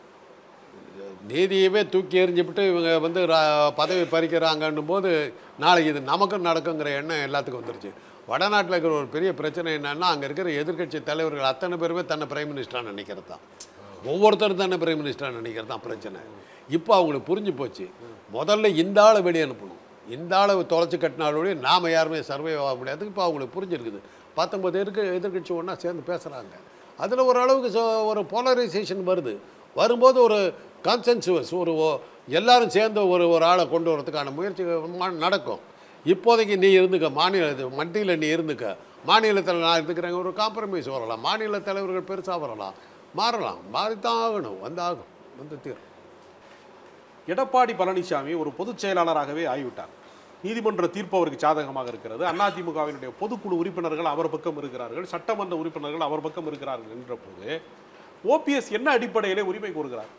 நீதியவே தூக்கி எறிஞ்சுவிட்டு இவங்க வந்து ரா- பதவி பறிக்கிறாங்கன்னும் போது நாளைக்கு இது நமக்கும் நடக்குங்கிற எண்ணம் எல்லாத்துக்கும் வந்துருச்சு வடநாட்டில் இருக்கிற ஒரு பெரிய பிரச்சனை என்னன்னா அங்கே இருக்கிற எதிர்க்கட்சி தலைவர்கள் அத்தனை பேருமே தன்னை பிரைம் மினிஸ்டராக நினைக்கிறது தான் ஒவ்வொருத்தரும் தன்னை பிரைம் மினிஸ்டராக நினைக்கிறது தான் பிரச்சனை இப்போ அவங்களுக்கு புரிஞ்சு போச்சு முதல்ல இந்த ஆளை வெளியே அனுப்பணும் இந்த ஆளை தொலைச்சி கட்டினாலோடய நாம் யாருமே சர்வே ஆக முடியாது இப்போ அவங்களுக்கு புரிஞ்சிருக்குது பத்தொம்பது இருக்கு எதிர்க்கட்சி ஒன்றா சேர்ந்து பேசுகிறாங்க அதில் ஓரளவுக்கு சொ- ஒரு போலரைசேஷன் வருது வரும்போது ஒரு கான்சென்சுவஸ் ஒரு ஒ- எல்லாரும் சேர்ந்து ஒரு ஒரு ஆளை கொண்டு வரதுக்கான முயற்சி ம- நடக்கும் இப்போதைக்கு நீ இருந்துக்க மாநில இது மண்டியில் நீ இருந்துக்க மாநிலத்தில் நான் இருந்துக்கிறேங்க ஒரு காம்ப்ரமைஸ் வரலாம் மாநில தலைவர்கள் பெருசாக வரலாம் மாறலாம் மாறித்தான் ஆகணும் வந்தாகும் வந்து தீரும் எடப்பாடி பழனிசாமி ஒரு பொதுச் செயலாளராகவே ஆகிவிட்டார் நீதிமன்ற தீர்ப்பு அவருக்கு சாதகமாக இருக்கிறது அதிமுகவினுடைய பொதுக்குழு உறுப்பினர்கள் அவர் பக்கம் இருக்கிறார்கள் சட்டமன்ற உறுப்பினர்கள் அவர் பக்கம் இருக்கிறார்கள் என்ற போது ஓபிஎஸ் என்ன அடிப்படையிலே உரிமை கோருகிறார்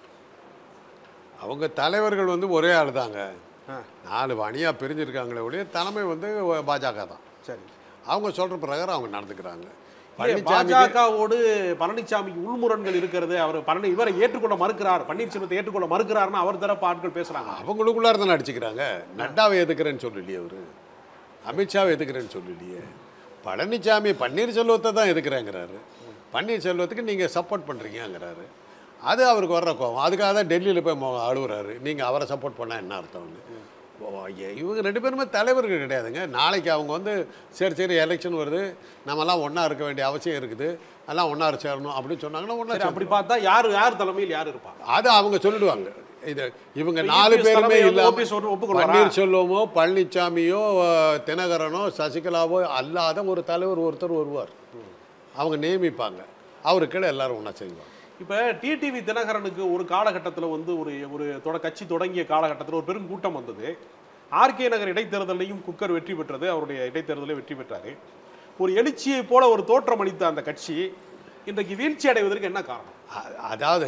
அவங்க தலைவர்கள் வந்து ஒரே ஆள் தாங்க ஆ, நாலு அணியாக பிரிஞ்சிருக்காங்களே ஒழிய தலைமை வந்து பாஜக தான் சரி அவங்க சொல்கிற பிரகாரம் அவங்க நடந்துக்கிறாங்க இல்லையே, பழனிசாமி பாஜகவோடு பழனிசாமிக்கு உள்முரண்கள் இருக்கிறது அவர் பழனி இவரை ஏற்றுக்கொள்ள மறுக்கிறார் பன்னீர்செல்வத்தை ஏற்றுக்கொள்ள மறுக்கிறார்னு அவர் தரப்பு ஆட்கள் பேசுறாங்க அவங்களுக்குள்ளார தான் அடிச்சுக்கிறாங்க நட்டாவை எதுக்குறேன்னு சொல்லலையே அவரு அமித்ஷாவை எதுக்குறேன்னு சொல்லலையே பழனிசாமி பன்னீர்செல்வத்தை தான் எதுக்குறேங்கிறாரு பன்னீர்செல்வத்துக்கு நீங்கள் சப்போர்ட் பண்ணுறீங்கங்கிறாரு அது அவருக்கு வர்ற கோவம் அதுக்காக தான் டெல்லியில் போய் மொ- அழுகுறாரு நீங்கள் அவரை சப்போர்ட் பண்ணால் என்ன அர்த்தம்னு ஓ, ஐய, இவங்க ரெண்டு பேருமே தலைவர்கள் கிடையாதுங்க நாளைக்கு அவங்க வந்து சரி சரி எலெக்ஷன் வருது நம்மலாம் ஒன்றா இருக்க வேண்டிய அவசியம் இருக்குது எல்லாம் ஒன்றா சேரணும் அப்படின்னு சொன்னாங்கன்னா சரி ஒன்றா அப்படி பார்த்தா யார் யார் தலைமையில் யார் இருப்பாங்க அது அவங்க சொல்லிடுவாங்க இது இவங்க இப்ப நாலு EPS பேருமே தலைமை வந்து இல்லாம OPS ஒன்று ஒப்புக்கொள்வாரா? பன்னீர்செல்வமோ பழனிசாமியோ அஹ், தினகரனோ சசிகலாவோ அல்லாத ஒரு தலைவர் ஒருத்தர் வருவார் அவங்க நியமிப்பாங்க அவருக்கு எல்லாரும் ஒன்றா செய்வாங்க இப்போ டிடிவி தினகரனுக்கு ஒரு காலகட்டத்தில் வந்து ஒரு ஒரு தொட கட்சி தொடங்கிய காலகட்டத்தில் ஒரு பெரும் கூட்டம் வந்தது ஆர்கே நகர் இடைத்தேர்தலையும் குக்கர் வெற்றி பெற்றது அவருடைய இடைத்தேர்தலை வெற்றி பெற்றார் ஒரு எழுச்சியை போல ஒரு தோற்றம் அளித்த அந்த கட்சி இன்றைக்கு வீழ்ச்சி அடைவதற்கு என்ன காரணம் அ- அதாவது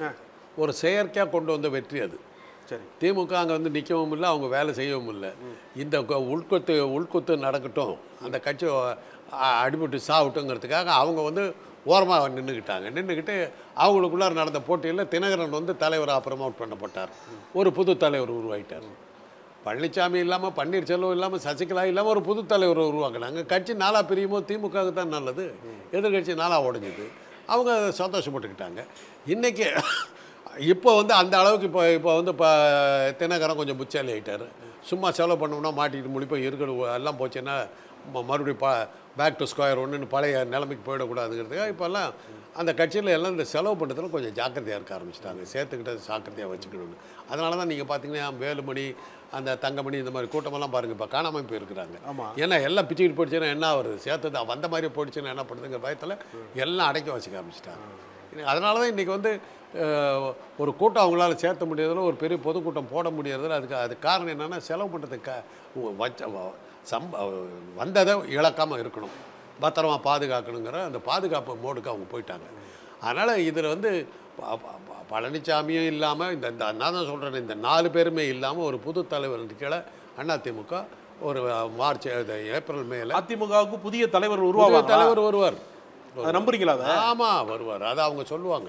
ஒரு செயற்கையாக கொண்டு வந்த வெற்றி அது சரி திமுக அங்கே வந்து நிற்கவும் இல்லை அவங்க வேலை செய்யவும் இல்லை இந்த கொ- உள்கொத்து உள்கொத்து நடக்கட்டும் அந்த கட்சி அ- அடிபட்டு சாகட்டுங்கிறதுக்காக அவங்க வந்து ஓரமாக நின்றுக்கிட்டாங்க நின்றுக்கிட்டு அவங்களுக்குள்ளார நடந்த போட்டியில் தினகரன் வந்து தலைவராக ப்ரமோட் பண்ணப்பட்டார் ஒரு புது தலைவர் உருவாயிட்டார் பழனிசாமி இல்லாமல் பன்னீர்செல்வம் இல்லாமல் சசிகலா இல்லாமல் ஒரு புது தலைவர் உருவாக்குனாங்க கட்சி நாளாக பிரியுமோ திமுகவுக்கு தான் நல்லது எதிர்கட்சி நாளாக உடைஞ்சுது அவங்க சந்தோஷப்பட்டுக்கிட்டாங்க இன்றைக்கி இப்போ வந்து அந்த அளவுக்கு இப்போ இப்போ வந்து இப்போ தினகரன் கொஞ்சம் புச்சாலி ஆகிட்டார் சும்மா செலவு பண்ணோம்னா மாட்டிக்கிட்டு முடிப்போம் இருக்கிற எல்லாம் போச்சுன்னா ம- மறுபடியும் பா பேக் டு ஸ்கொயர் ஒன்றுன்னு பழைய நிலைமைக்கு போயிடக்கூடாதுங்கிறதுக்காக இப்போல்லாம் அந்த கட்சியில் எல்லாம் இந்த செலவு பண்ணுறதுல கொஞ்சம் ஜாக்கிரதையாக இருக்க ஆரம்பிச்சிட்டாங்க சேர்த்துக்கிட்ட ஜாக்கிரதையாக வச்சுக்கணும்னு அதனால தான் நீங்கள் பார்த்தீங்கன்னா வேலுமணி அந்த தங்கமணி இந்த மாதிரி கூட்டமெல்லாம் பாருங்கள் இப்போ காணாமல் போயிருக்கிறாங்க ஆமா. ஏன்னா எல்லாம் பிச்சுக்கிட்டு போயிடுச்சுன்னா என்ன வருது சேர்த்தது வந்த மாதிரி போயிடுச்சுன்னா என்ன பண்ணுதுங்கிற பயத்தில் எல்லாம் அடைக்க வச்சுக்க ஆரம்பிச்சிட்டாங்க அதனால தான் இன்றைக்கி வந்து அஹ், ஒரு கூட்டம் அவங்களால சேர்த்த முடியறதில்ல ஒரு பெரிய பொதுக்கூட்டம் போட முடியறதில்ல அதுக்கு அது காரணம் என்னென்னா செலவு பண்ணுறதுக்கு க- வச்ச வ- சம்ப வந்ததை இழக்காமல் இருக்கணும் பத்திரமா பாதுகாக்கணுங்கிற அந்த பாதுகாப்பு மோடுக்கு அவங்க போயிட்டாங்க அதனால் இதில் வந்து ப- ப- ப- பழனிசாமியும் இல்லாமல் இந்த இந்த நான் தான் சொல்கிறேன் இந்த நாலு பேருமே இல்லாமல் ஒரு புது தலைவர் கீழே அதிமுக ஒரு மார்ச் இது ஏப்ரல் மேல அதிமுகவுக்கு புதிய தலைவர் புதிய உருவாவாங்க தலைவர் வருவார் அதை நம்புறீங்களா அதை ஆமாம் வருவார் அதை அவங்க சொல்லுவாங்க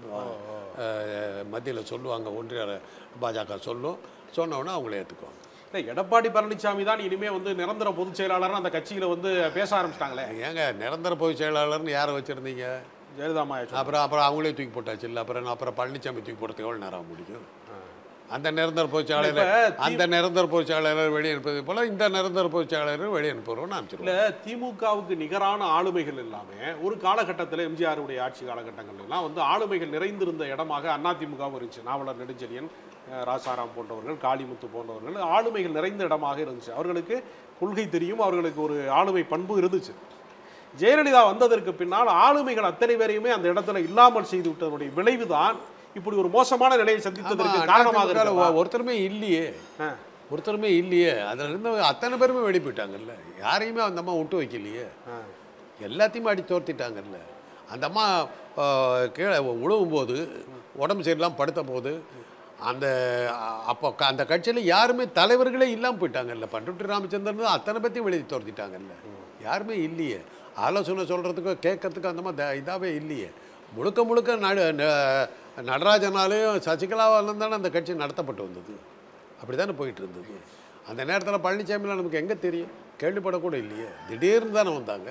மத்தியில் சொல்லுவாங்க ஒன்றிய பாஜக சொல்லும் சொன்ன உடனே அவங்கள ஏற்றுக்குவாங்க இல்லை எடப்பாடி பழனிசாமி தான் இனிமே வந்து நிரந்தர பொதுச் செயலாளர் அந்த கட்சியில வந்து பேச ஆரம்பிச்சிட்டாங்களே ஏங்க நிரந்தர பொதுச் செயலாளர்னு யாரை வச்சுருந்தீங்க ஜெயலலிதாமா அப்புறம் அப்புறம் அவங்களே தூக்கி போட்டாச்சு இல்லை அப்புறம் என்ன, அப்புறம் பழனிசாமி தூக்கி போடுறதுக்கு எவ்வளோ நேரம் ஆக முடியும் அந்த நிரந்தர பொதுச் செயலாளர் இப்ப தி- அந்த நிரந்தர பொதுச் செயலாளர் வெளியே அனுப்பது போல இந்த நிரந்தர பொதுச் செயலாளர் வெளியே அனுப்புறோம்னு இல்ல அனுப்பிச்சிருவோம் திமுகவுக்கு நிகரான ஆளுமைகள் இல்லாம ஒரு காலகட்டத்தில் எம்ஜிஆருடைய ஆட்சி காலகட்டங்கள் எல்லாம் வந்து ஆளுமைகள் நிறைந்திருந்த இடமாக அதிமுகவும் இருந்துச்சு நாவலர் நெடுஞ்செழியன் அஹ், ராசாராம் போன்றவர்கள் காளிமுத்து போன்றவர்கள் ஆளுமைகள் நிறைந்த இடமாக இருந்துச்சு அவர்களுக்கு கொள்கை தெரியும் அவர்களுக்கு ஒரு ஆளுமை பண்பு இருந்துச்சு ஜெயலலிதா வந்ததற்கு பின்னால் ஆளுமைகள் அத்தனை பேரையுமே அந்த இடத்துல இல்லாமல் செய்து விட்டதனுடைய விளைவுதான் இப்படி ஒரு மோசமான நிலையை சந்தித்ததற்கு ஆமா, காரணமாக அதிமுக ல இருக்கிறதா? ஒருத்தருமே இல்லையே ஆ. ஒருத்தருமே இல்லையே அதில் இருந்து அத்தனை பேருமே வெளியே போயிட்டாங்கல்ல யாரையுமே அந்த அம்மா விட்டு வைக்கலையே ஆ. எல்லாத்தையுமே அடி தோர்த்திட்டாங்கல்ல அந்த அம்மா ஆ, கீழே உழுவும் போது உடம்பு சரியில்லாம படுத்த போது அந்த அ- அப்போ க- அந்த கட்சியில் யாருமே தலைவர்களே இல்லாமல் போயிட்டாங்கல்ல பண்ருட்டி ராமச்சந்திரன் தான் அத்தனை பற்றியும் வெளியே தோர்த்திட்டாங்கல்ல யாருமே இல்லையே ஆலோசனை சொல்கிறதுக்கோ கேட்கறதுக்கோ அந்த மாதிரி இதாகவே இல்லையே முழுக்க முழுக்க நடு ந- நடராஜனாலேயும் சசிகலாவாலும் தானே அந்த கட்சி நடத்தப்பட்டு வந்தது அப்படி தானே போயிட்டு இருந்தது அந்த நேரத்தில் பழனிசாமிலாம் நமக்கு எங்கே தெரியும் கேள்விப்படக்கூட இல்லையே திடீர்னு தானே வந்தாங்க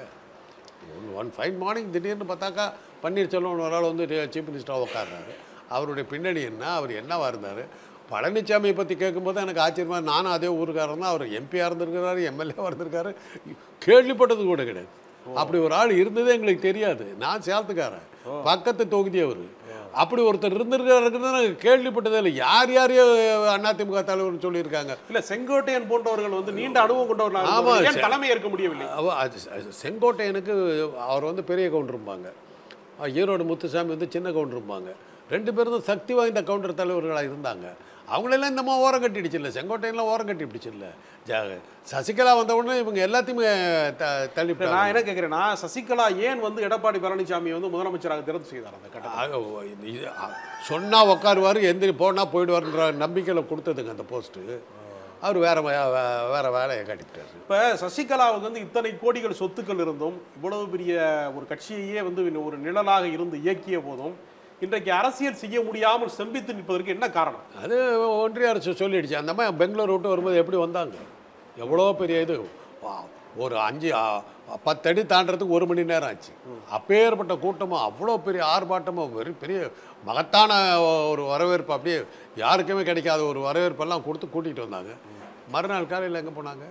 ஒன் ஒன் ஃபைன் மார்னிங் திடீர்னு பார்த்தாக்கா பன்னீர்செல்வம் ஒரு ஆள் வந்து சீஃப் மினிஸ்டராக உட்கார்றாரு அவருடைய பின்னணி என்ன அவர் என்னவா இருந்தார் பழனிசாமியை பற்றி கேட்கும்போது எனக்கு ஆச்சரியமா நானும் அதே ஊருக்காரன் தான் அவர் எம்பியாக இருந்திருக்கிறாரு எம்எல்ஏவாக இருந்திருக்காரு கேள்விப்பட்டது கூட கிடையாது அப்படி ஒரு ஆள் இருந்ததே எங்களுக்கு தெரியாது நான் சேலத்துக்காரன் பக்கத்து தொகுதி அவர் அப்படி ஒருத்தர் இருந்திருக்காருன்னு நாங்கள் கேள்விப்பட்டதே இல்லை யார் யாரையோ அதிமுக தலைவர்னு சொல்லியிருக்காங்க இல்ல செங்கோட்டையன் போன்றவர்கள் வந்து நீண்ட அனுபவம் ஆமா, கொண்டவர்கள் ஏன் சே- தலைமை ஏற்க முடியவில்லை அவ- அது செ- செங்கோட்டையனுக்கு அவர் வந்து பெரிய கவுண்டர் இருப்பாங்க அஹ் ஈரோடு முத்துசாமி வந்து சின்ன கவுண்டர் இருப்பாங்க ரெண்டு பேரும் தான் சக்தி வாய்ந்த கவுண்டர் தலைவர்களாக இருந்தாங்க அவங்களெல்லாம் இந்த மாதிரி ஓரம் கட்டிடுச்சு இல்லை செங்கோட்டையெல்லாம் ஓரம் கட்டி பிடிச்சு இல்லை சசிகலா வந்த உடனே இவங்க எல்லாத்தையுமே த தள்ளி இல்ல, நான் என்ன கேட்குறேன்னா சசிகலா ஏன் வந்து எடப்பாடி பழனிசாமி வந்து முதலமைச்சராக தேர்வு செய்தார் அந்த கட்டத்தில் சொன்னால் உட்காருவார் எந்திரி போனால் போயிடுவார்ன்ற நம்பிக்கையில் கொடுத்ததுங்க அந்த போஸ்ட்டு அவர் வேற வே- வே- வேற வேலையை காட்டிவிட்டார் இப்போ சசிகலாவுக்கு வந்து இத்தனை கோடிகள் சொத்துக்கள் இருந்தும் இவ்வளவு பெரிய ஒரு கட்சியையே வந்து இன்னும் ஒரு நிழலாக இருந்து இயக்கிய போதும் இன்றைக்கு அரசியல் செய்ய முடியாமல் செம்பித்து நிற்பதற்கு என்ன காரணம் அது ஒன்றிய அரசு சொல்லிடுச்சு அந்த மாதிரி பெங்களூர் விட்டு வரும்போது எப்படி வந்தாங்க எவ்வளோ பெரிய இது வா, ஒரு அஞ்சு ஆ, பத்தடி தாண்டறதுக்கு ஒரு மணி நேரம் ஆச்சு அப்பேற்பட்ட கூட்டமும் அவ்வளோ பெரிய ஆர்ப்பாட்டமும் வெறும் பெரிய மகத்தான ஒரு வரவேற்பு அப்படியே யாருக்குமே கிடைக்காத ஒரு வரவேற்பெல்லாம் கொடுத்து கூட்டிகிட்டு வந்தாங்க மறுநாள் காலையில் எங்கே போனாங்க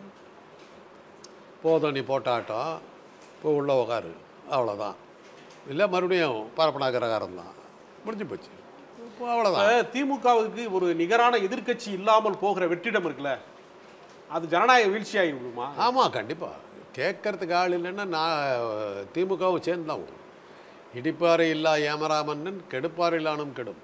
போதும் நீ போட்ட ஆட்டம் இப்போ உள்ள உக்காரு அவ்வளோதான் இல்லை மறுபடியும் பரப்பனாகரகாரம் தான் முடிஞ்சு போச்சு இப்போ அவ்வளோதான் இப்ப திமுகவுக்கு ஒரு நிகரான எதிர்க்கட்சி இல்லாமல் போகிற வெற்றிடம் இருக்குல்ல அது ஜனநாயக வீழ்ச்சி ஆகிவிடுமா ஆமாம் கண்டிப்பாக கேட்கறதுக்கு ஆள் இல்லைன்னா நான் திமுகவும் சேர்ந்து தான் விடும் இடிப்பாறை இல்லா ஏமராமன்னன் கெடுப்பாறையிலானும் கெடும்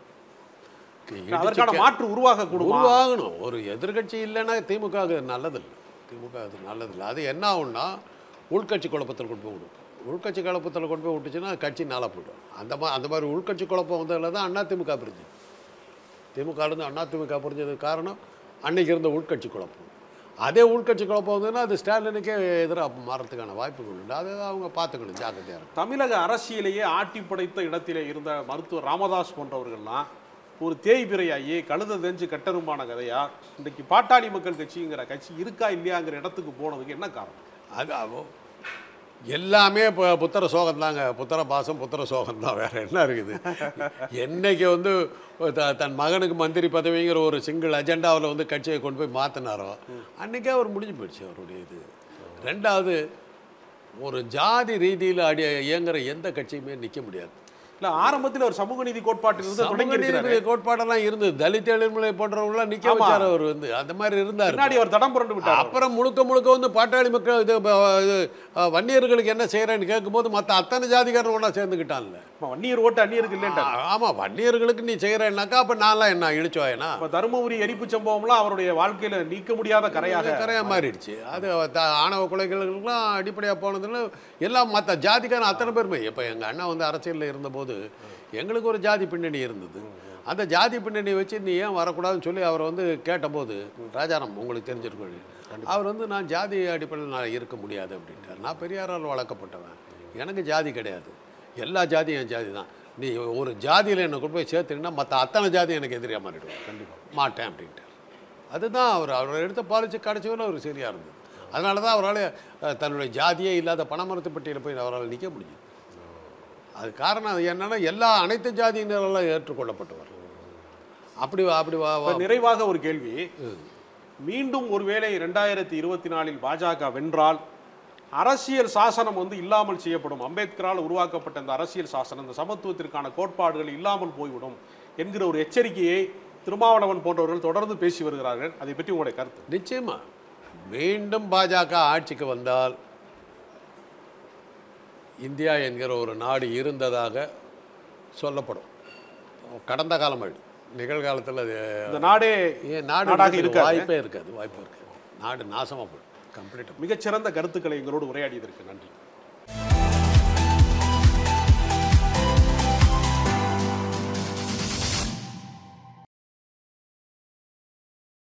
அதற்கான மாற்று உருவாக கூடுமா உருவாகணும் ஒரு எதிர்க்கட்சி இல்லைன்னா திமுக அது நல்லதில்லை திமுக அது நல்லதில்லை அது என்ன ஆகும்னா உள்கட்சி குழப்பத்தில் கொண்டு போய் விடும் உள்கட்சி குழப்பத்தில் கொண்டு போய் விட்டுச்சுன்னா கட்சி நாளாக போய்டும் அந்த மாதிரி அந்த மாதிரி உள்கட்சி குழப்பம் வந்ததில் தான் அண்ணா திமுக பிரிஞ்சு திமுகலேருந்து அண்ணா திமுக புரிஞ்சதுக்கு காரணம் அன்னைக்கு இருந்த உள்கட்சி குழப்பம் அதே உள்கட்சி குழப்பம் வந்ததுன்னா அது ஸ்டாலினுக்கே எதிராக மாறத்துக்கான வாய்ப்புகள் உண்டு அதை அவங்க பார்த்துக்கணும் ஜாக்கிரதையாக இருக்கும் தமிழக அரசியலையே ஆட்டி படைத்த இடத்திலே இருந்த மருத்துவர் ராமதாஸ் போன்றவர்கள்லாம் ஒரு தேய்பிரையாகி கழுத தெரிஞ்சு கட்டருமான கதையா இன்றைக்கு பாட்டாளி மக்கள் கட்சிங்கிற கட்சி இருக்கா இல்லையாங்கிற இடத்துக்கு போனதுக்கு என்ன காரணம் அது அவ- எல்லாமே இப்போ புத்திர சோகம் தாங்க புத்திர பாசம் புத்திர சோகம் தான் வேற என்ன இருக்குது என்னைக்கு வந்து த- தன் மகனுக்கு மந்திரி பதவிங்கிற ஒரு சிங்கிள் அஜெண்டாவில் வந்து கட்சியை கொண்டு போய் மாற்றினாரோ அன்னைக்கே அவர் முடிஞ்சு போயிடுச்சு அவருடைய இது ரெண்டாவது ஒரு ஜாதி ரீதியில் அடி இயங்குற எந்த கட்சியுமே நிற்க முடியாது இல்ல ஆரம்பத்தில் ஒரு சமூக நீதி கோட்பாட்டிலிருந்து தொடங்கி சமூக இருக்கிறாரு நீதி கோட்பாடெல்லாம் இருந்தது தலித் எழுமலை போன்றவங்களாம் நிற்க ஆமா. வச்சார் அவர் வந்து அந்த மாதிரி இருந்தார் பின்னாடி அவர் தடம் புரண்டு விட்டார் அப்புறம் முழுக்க முழுக்க வந்து பாட்டாளி மக்கள் இது ப- இது அஹ், வன்னியர்களுக்கு என்ன செய்கிறேன்னு கேட்கும்போது மற்ற அத்தனை ஜாதிக்காரன் ஒன்றா சேர்ந்துக்கிட்டான்ல ஆமா, வன்னியர் ஓட்டு அந்நியருக்கு இல்லைன்றார் ஆ- ஆமா வன்னியர்களுக்கு நீ செய்கிறேன்னாக்கா அப்போ நான்லாம் என்ன இழிச்சுவாயனா இப்ப தருமபுரி எரிப்பு சம்பவம்லாம் அவருடைய வாழ்க்கையில நீக்க முடியாத கரையாக கரையாக மாறிடுச்சு அது த- ஆணவ கொலைகளுக்கெல்லாம் அடிப்படையாக போனதுல எல்லாம் மற்ற ஜாதிக்காரன் அத்தனை பேருமே இப்போ எங்கள் அண்ணா வந்து அரசியலில் இருந்தபோது எங்களுக்கு ஒரு ஜாதி பின்னணி இருந்தது அந்த ஜாதி பின்னணியை வச்சு நீ ஏன் வரக்கூடாதுன்னு சொல்லி அவரை வந்து கேட்டபோது ராஜாராம் உங்களுக்கு தெரிஞ்சிருக்கோம் அவர் வந்து நான் ஜாதி அடிப்படையில் நான் இருக்க முடியாது அப்படின்ட்டார் நான் பெரியாரால் வளர்க்கப்பட்டவன் எனக்கு ஜாதி கிடையாது எல்லா ஜாதியும் என் ஜாதி தான் நீ ஒரு ஜாதியில் என்னை கொண்டு போய் சேர்த்துங்கன்னா மற்ற அத்தனை ஜாதி எனக்கு எதிரியாக மாறிடுவேன் கண்டிப்பாக மாட்டேன் அப்படின்ட்டார் அதுதான் அவர் அவர் எடுத்த பாலிசி கடைசி வரை அவர் சரியாக இருந்தது அதனால தான் அவரால் அஹ், தன்னுடைய ஜாதியே இல்லாத பணமரத்து பட்டியலில் போய் அவரால் நிற்க முடியுது அது காரணம் அது என்னன்னா எல்லா அனைத்து ஜாதியினரெல்லாம் ஏற்றுக்கொள்ளப்பட்டவர் அப்படி வா- அப்படி வா- இப்ப வா- நிறைவாக ஒரு கேள்வி மீண்டும் ஒருவேளை ரெண்டாயிரத்தி இருபத்தி நாலில் பாஜக வென்றால் அரசியல் சாசனம் வந்து இல்லாமல் செய்யப்படும் அம்பேத்கரால் உருவாக்கப்பட்ட இந்த அரசியல் சாசனம் இந்த சமத்துவத்திற்கான கோட்பாடுகள் இல்லாமல் போய்விடும் என்கிற ஒரு எச்சரிக்கையை திருமாவளவன் போன்றவர்கள் தொடர்ந்து பேசி வருகிறார்கள் அதை பற்றி உங்களுடைய கருத்து நிச்சயமா மீண்டும் பாஜக ஆட்சிக்கு வந்தால் இந்தியா என்கிற ஒரு நாடு இருந்ததாக சொல்லப்படும் கடந்த காலம் ஆயிடும் நிகழ்காலத்தில் அது இந்த நாடே ஏன் நாடு நாடாக இருக்கிறது இருக்காது. வாய்ப்பே இருக்காது வாய்ப்பே இருக்காது நாடு நாசமாக போயிடும் கம்ப்ளீட்டாக மிகச்சிறந்த கருத்துக்களை எங்களோடு உரையாடியதற்கு நன்றி